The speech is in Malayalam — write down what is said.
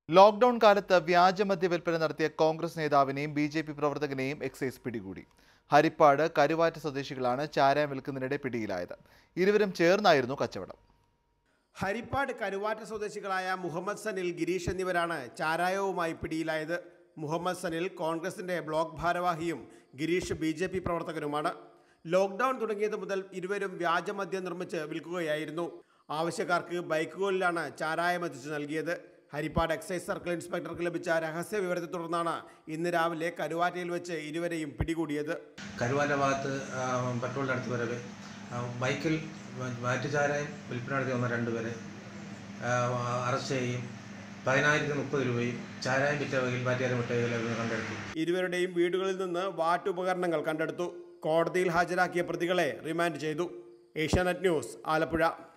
ലോക്ഡൌൺ കാലത്ത് വ്യാജമദ്യ വിൽപ്പന നടത്തിയ കോൺഗ്രസ് നേതാവിനെയും ബി ജെ പി പ്രവർത്തകനെയും എക്സൈസ് പിടികൂടി ഹരിപ്പാട് കരുവാറ്റ സ്വദേശികളാണ് ചാരായം വിൽക്കുന്നതിനിടെ പിടിയിലായത് ഇരുവരും ചേർന്നായിരുന്നു കച്ചവടം ഹരിപ്പാട് കരുവാറ്റ സ്വദേശികളായ മുഹമ്മദ് സനിൽ ഗിരീഷ് എന്നിവരാണ് ചാരായവുമായി പിടിയിലായത് മുഹമ്മദ് സനിൽ കോൺഗ്രസിന്റെ ബ്ലോക്ക് ഭാരവാഹിയും ഗിരീഷ് ബി ജെ പി പ്രവർത്തകനുമാണ് ലോക്ക്ഡൌൺ തുടങ്ങിയത് മുതൽ ഇരുവരും വ്യാജമദ്യം നിർമ്മിച്ച് വിൽക്കുകയായിരുന്നു ആവശ്യക്കാർക്ക് ബൈക്കുകളിലാണ് ചാരായം എത്തിച്ചു നൽകിയത് ഹരിപ്പാട് എക്സൈസ് സർക്കിൾ ഇൻസ്പെക്ടർക്ക് ലഭിച്ച രഹസ്യ വിവരത്തെ തുടർന്നാണ് ഇന്ന് രാവിലെ കരുവാറ്റയിൽ വെച്ച് ഇരുവരെയും പിടികൂടിയത് കരുവാൻ്റെ ഭാഗത്ത് ആ, പെട്രോളിൻ്റെ അടുത്ത് വരവ് ആ, ബൈക്കിൽ മാറ്റുചാരായം വിൽപ്പന നടത്തി വന്ന രണ്ടുപേരെ ആ, അറസ്റ്റ് ചെയ്യുകയും പതിനായിരത്തി മുപ്പത് രൂപയും ചാരായം വിറ്റ വകയിൽ മാറ്റിയാരം വിട്ട വകയിൽ കണ്ടെടുത്തു ഇരുവരുടെയും വീടുകളിൽ നിന്ന് വാറ്റുപകരണങ്ങൾ കണ്ടെടുത്തു കോടതിയിൽ ഹാജരാക്കിയ പ്രതികളെ റിമാൻഡ് ചെയ്തു ഏഷ്യാനെറ്റ് ന്യൂസ് ആലപ്പുഴ